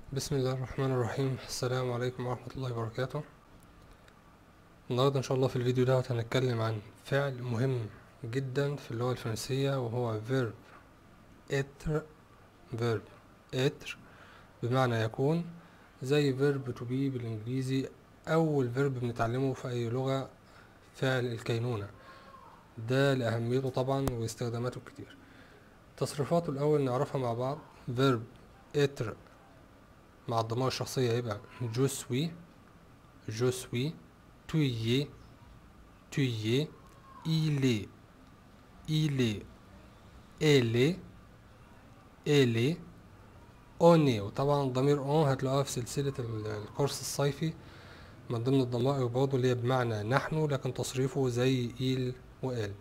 بسم الله الرحمن الرحيم السلام عليكم ورحمة الله وبركاته النهاردة إن شاء الله في الفيديو ده هنتكلم عن فعل مهم جدا في اللغة الفرنسية وهو verb être verb être بمعنى يكون زي verb to be بالإنجليزي أول verb بنتعلمه في أي لغة فعل الكينونة ده لأهميته طبعا واستخداماته الكتير تصريفاته الأول نعرفها مع بعض verb être مع الضمائر الشخصية يبقى je suis je suis tu y es tu y es il est il est elle est elle est on est وطبعا ضمير on هتلاقوها في سلسلة ال- الكورس الصيفي من ضمن الضمائر برضه اللي هي بمعنى نحن لكن تصريفه زي il و elle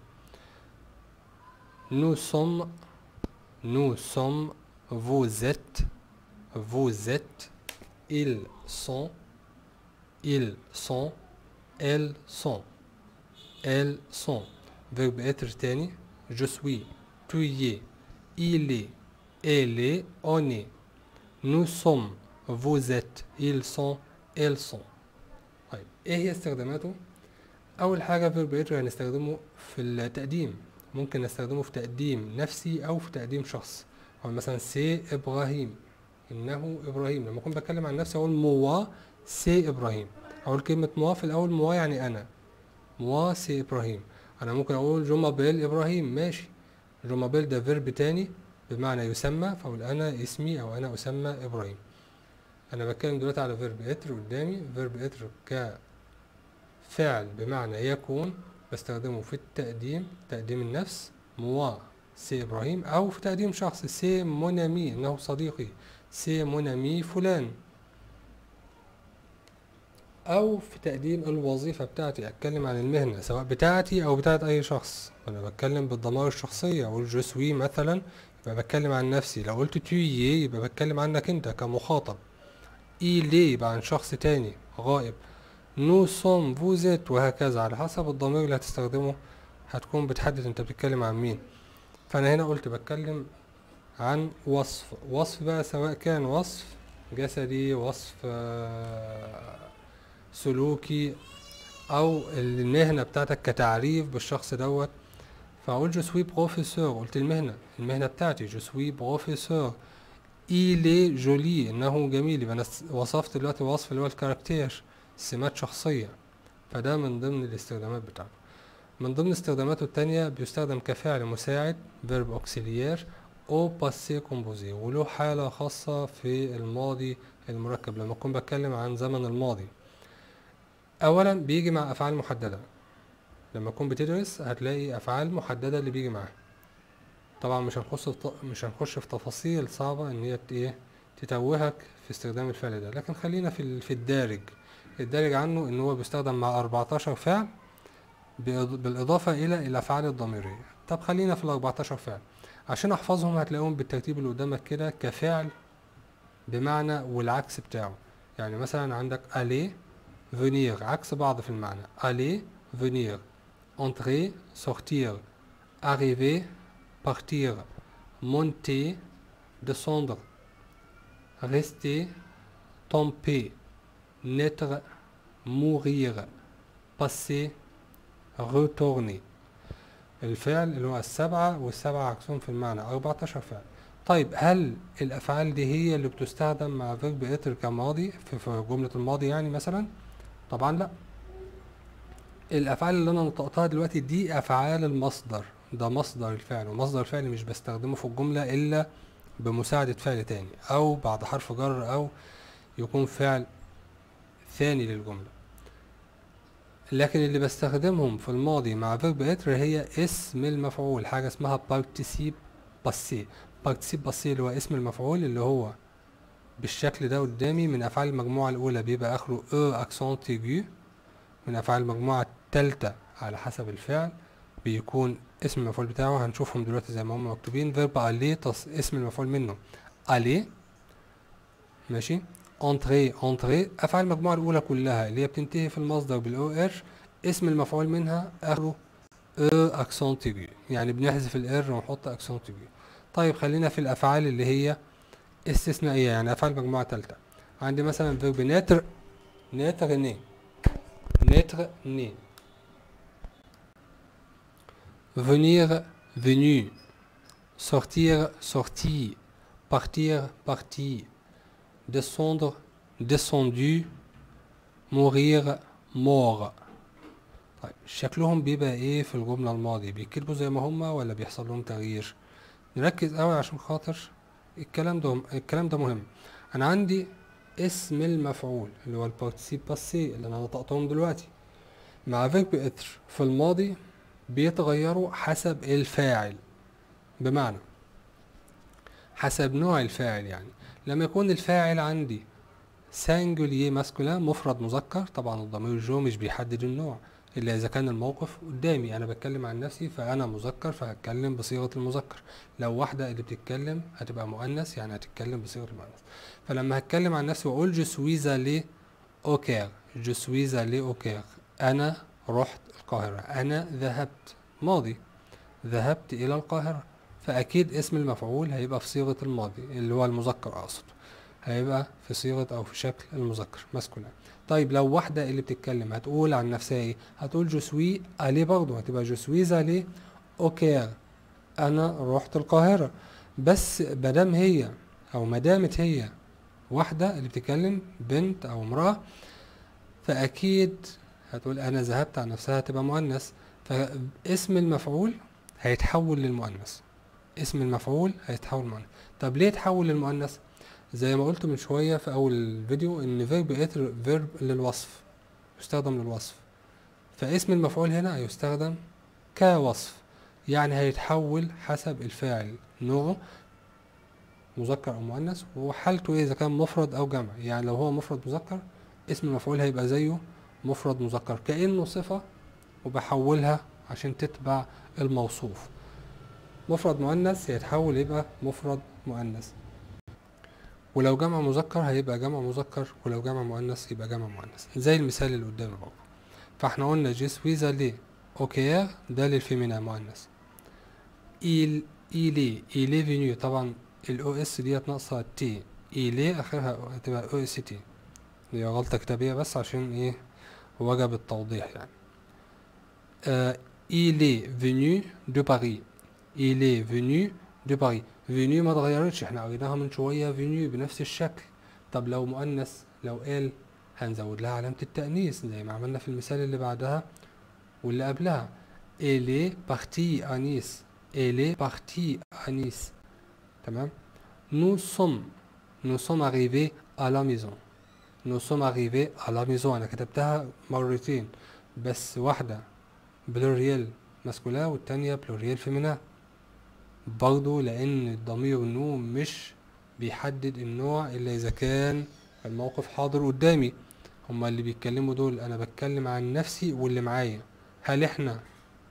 nous sommes nous sommes vous êtes vous êtes, ils sont, ils sont, elles sont, elles sont. Verbe être تاني je suis, tu y es, il est, elle est, on est. Nous sommes, vous êtes, ils sont, elles sont. طيب ايه هي استخداماته؟ أول حاجة verbe être هنستخدمه في التقديم ممكن نستخدمه في تقديم نفسي أو في تقديم شخص أو مثلا سي إبراهيم انه ابراهيم لما اكون بتكلم عن نفسي اقول موا سي ابراهيم اقول كلمه موا في الاول موا يعني انا موا سي ابراهيم انا ممكن اقول جو مابيل ابراهيم ماشي جو مابيل ده فيرب تاني بمعنى يسمى فاقول انا اسمي او انا اسمى ابراهيم انا بتكلم دلوقتي على فيرب اتر قدامي فيرب اتر كفعل بمعنى يكون بستخدمه في التقديم تقديم النفس موا سي ابراهيم او في تقديم شخص سي مونامي انه صديقي سي مونامي فلان او في تقديم الوظيفه بتاعتي اتكلم عن المهنه سواء بتاعتي او بتاعت اي شخص انا بتكلم بالضمائر الشخصيه اقول جو سوي مثلا يبقى بتكلم عن نفسي لو قلت تو يبقى بتكلم عنك انت كمخاطب اي لي يبقى عن شخص تاني غائب نو سوم فوزيت وهكذا على حسب الضمير اللي هتستخدمه هتكون بتحدد انت بتتكلم عن مين فانا هنا قلت بتكلم عن وصف وصف بقى سواء كان وصف جسدي وصف آه، سلوكي او المهنة بتاعتك كتعريف بالشخص دوت فاقول جو سوي بروفيسور قلت المهنة المهنة بتاعتي جو سوي بروفيسور إيلي جولي انه جميل يبقى انا س- وصفت دلوقتي وصف اللي هو الكاركتير سمات شخصية فده من ضمن الاستخدامات بتاعته من ضمن استخداماته التانية بيستخدم كفعل مساعد فيرب اوكسيليير او باسي كومبوزي وله حالة خاصة في الماضي المركب لما أكون بتكلم عن زمن الماضي أولا بيجي مع أفعال محددة لما تكون بتدرس هتلاقي أفعال محددة اللي بيجي معاها طبعا مش هنخش في ط- مش هنخش في تفاصيل صعبة إن هي ت- إيه تتوهك في استخدام الفعل ده لكن خلينا في ال- في الدارج الدارج عنه إن هو بيستخدم مع 14 فعل بإض- بالإضافة إلى الأفعال الضميرية طب خلينا في ال 14 فعل عشان أحفظهم هتلاقيهم بالترتيب اللي قدامك كده كفعل بمعنى والعكس بتاعه يعني مثلا عندك aller venir عكس بعض في المعنى aller venir entrer sortir arriver partir monter descendre rester tomber naître mourir passer retourner الفعل اللي هو السبعة والسبعة عكسهم في المعنى 14 فعل طيب هل الأفعال دي هي اللي بتستخدم مع فيرب اتر كماضي في في جملة الماضي يعني مثلا طبعا لا الأفعال اللي أنا نطقتها دلوقتي دي أفعال المصدر ده مصدر الفعل ومصدر الفعل مش بستخدمه في الجملة إلا بمساعدة فعل تاني أو بعد حرف جر أو يكون فعل ثاني للجملة لكن اللي بستخدمهم في الماضي مع فيرب اتر هي اسم المفعول حاجة اسمها participe passé participe passé اللي هو اسم المفعول اللي هو بالشكل ده قدامي من أفعال المجموعة الأولى بيبقى آخره e accent aigu من أفعال المجموعة التالتة على حسب الفعل بيكون اسم المفعول بتاعه هنشوفهم دلوقتي زي ما هم مكتوبين فيرب aller تص... اسم المفعول منه aller ماشي entrer entrer افعال المجموعه الاولى كلها اللي هي بتنتهي في المصدر بالاو ار اسم المفعول منها اخره او اكسون تيجي يعني بنحذف الار ونحط اكسون تيجي طيب خلينا في الافعال اللي هي استثنائية يعني أفعال مجموعة تالتة عندي مثلا فيرب ناتر ناتر ني ناتر ني venir venu sortir sorti partir parti descendre descendu mourir mort طيب شكلهم بيبقى ايه في الجملة الماضية بيكتبوا زي ما هما ولا بيحصل لهم تغيير نركز قوي عشان خاطر الكلام ده الكلام ده مهم انا عندي اسم المفعول اللي هو البارتيسيب باسي اللي انا نطقتهم دلوقتي مع فيرب اتر في الماضي بيتغيروا حسب الفاعل بمعنى حسب نوع الفاعل يعني لما يكون الفاعل عندي سانجوليي ماسكولين مفرد مذكر طبعا الضمير جو مش بيحدد النوع الا اذا كان الموقف قدامي انا بتكلم عن نفسي فانا مذكر فهتكلم بصيغه المذكر لو واحده اللي بتتكلم هتبقى مؤنث يعني هتتكلم بصيغه المؤنث فلما هتكلم عن نفسي واقول جو سويزا لي اوكير جو سويزا لي اوكير انا رحت القاهره انا ذهبت ماضي ذهبت الى القاهره فاكيد اسم المفعول هيبقى في صيغه الماضي اللي هو المذكر اقصد هيبقى في صيغه او في شكل المذكر ماسكولين طيب لو واحدة اللي بتتكلم هتقول عن نفسها ايه هتقول جو سوي الي برضه هتبقى جو سوي زالي اوكير انا رحت القاهرة بس مادام هي او مدامت هي واحدة اللي بتتكلم بنت او امرأة فاكيد هتقول انا ذهبت عن نفسها هتبقى مؤنث فاسم المفعول هيتحول للمؤنث اسم المفعول هيتحول للمؤنث طب ليه تحول للمؤنث زي ما قلت من شوية في أول الفيديو إن فيرب إتر فيرب للوصف يستخدم للوصف فاسم المفعول هنا هيستخدم كوصف يعني هيتحول حسب الفاعل نوعه مذكر أو مؤنث وحالته إيه إذا كان مفرد أو جمع يعني لو هو مفرد مذكر اسم المفعول هيبقى زيه مفرد مذكر كأنه صفة وبحولها عشان تتبع الموصوف مفرد مؤنث يتحول يبقى مفرد مؤنث ولو جمع مذكر هيبقى جمع مذكر ولو جمع مؤنث يبقى جمع مؤنث زي المثال اللي قدامي برضه فاحنا قلنا جي سويزا ليه اوكير ده للفيمينا مؤنث il il est il est venu طبعا الاو اس ديت ناقصه تي il est اخرها هتبقى او اس تي دي غلطه كتابيه بس عشان ايه وجب التوضيح يعني آه il est venu de Paris il est venu de Paris فينيو ما اتغيرتش احنا قريناها من شويه فينيو بنفس الشكل طب لو مؤنث لو قال هنزود لها علامه التانيث زي ما عملنا في المثال اللي بعدها واللي قبلها إلي بارتي أنيس إلي بارتي أنيس تمام nous sommes nous sommes arrivés à la maison nous sommes arrivés à la maison انا كتبتها مرتين بس واحده بلوريال ماسكولا والتانية بلوريال فيمينا برضو لان الضمير نو مش بيحدد النوع الا اذا كان الموقف حاضر قدامي هما اللي بيتكلموا دول انا بتكلم عن نفسي واللي معايا هل احنا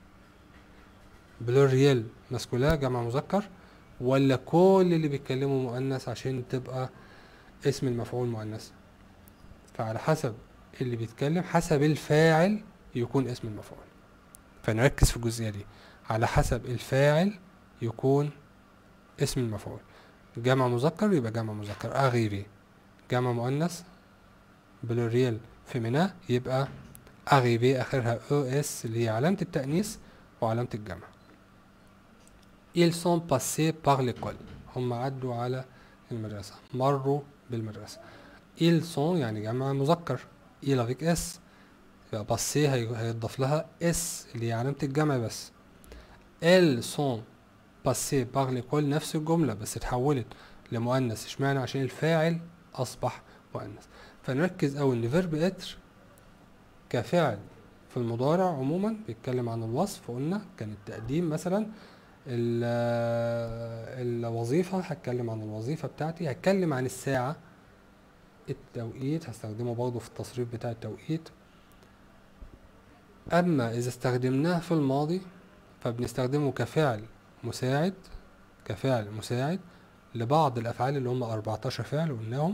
بلوريال ماسكولا جمع مذكر ولا كل اللي بيتكلموا مؤنث عشان تبقى اسم المفعول مؤنث فعلى حسب اللي بيتكلم حسب الفاعل يكون اسم المفعول فنركز في الجزئية دي على حسب الفاعل يكون اسم المفعول جمع مذكر يبقى جمع مذكر اغيري جمع مؤنث بلوريال فيمينا يبقى اغيبي اخرها او اس اللي هي علامة التأنيث وعلامة الجمع ils sont passés par l'école هم عدوا على المدرسة مروا بالمدرسة ils sont يعني جمع مذكر il avec s يبقى passé هي- هيضاف لها اس اللي هي علامة الجمع بس elles sont passées par l'école نفس الجملة بس اتحولت لمؤنث اشمعنى عشان الفاعل أصبح مؤنث فنركز أوي إن فيرب اتر كفعل في المضارع عموما بيتكلم عن الوصف قلنا كان التقديم مثلا ال- الوظيفة هتكلم عن الوظيفة بتاعتي هتكلم عن الساعة التوقيت هستخدمه برضه في التصريف بتاع التوقيت أما إذا استخدمناه في الماضي فبنستخدمه كفعل مساعد كفعل مساعد لبعض الأفعال اللي هم 14 فعل قلناهم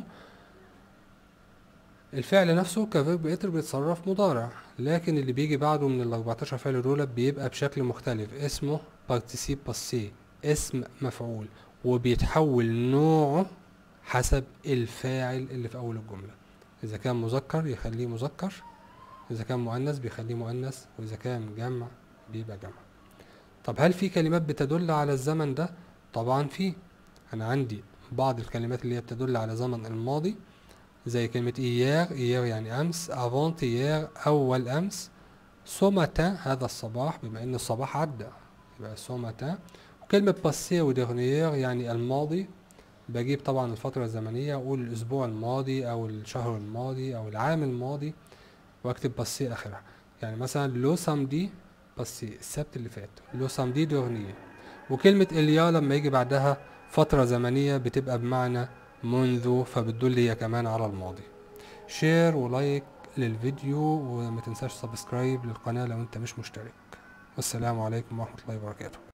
الفعل نفسه كفيرب اتر بيتصرف مضارع لكن اللي بيجي بعده من ال 14 فعل دول بيبقى بشكل مختلف اسمه participe passé اسم مفعول وبيتحول نوعه حسب الفاعل اللي في اول الجملة اذا كان مذكر يخليه مذكر اذا كان مؤنث بيخليه مؤنث واذا كان جمع بيبقى جمع طب هل في كلمات بتدل على الزمن ده طبعا في انا عندي بعض الكلمات اللي هي بتدل على زمن الماضي زي كلمة إيير إيير يعني أمس أفونت إيير أول أمس سوماتان هذا الصباح بما إن الصباح عدى يبقى سوماتان وكلمة باسي وديرنيير يعني الماضي بجيب طبعا الفترة الزمنية أقول الأسبوع الماضي أو الشهر الماضي أو العام الماضي وأكتب باسي آخرها يعني مثلا لو سامدي باسي السبت اللي فات لو سامدي ديرنيير وكلمة إليا لما يجي بعدها فترة زمنية بتبقى بمعنى منذ فبتدل هي كمان على الماضي شير ولايك للفيديو وما تنساش سبسكرايب للقناة لو انت مش مشترك والسلام عليكم ورحمة الله وبركاته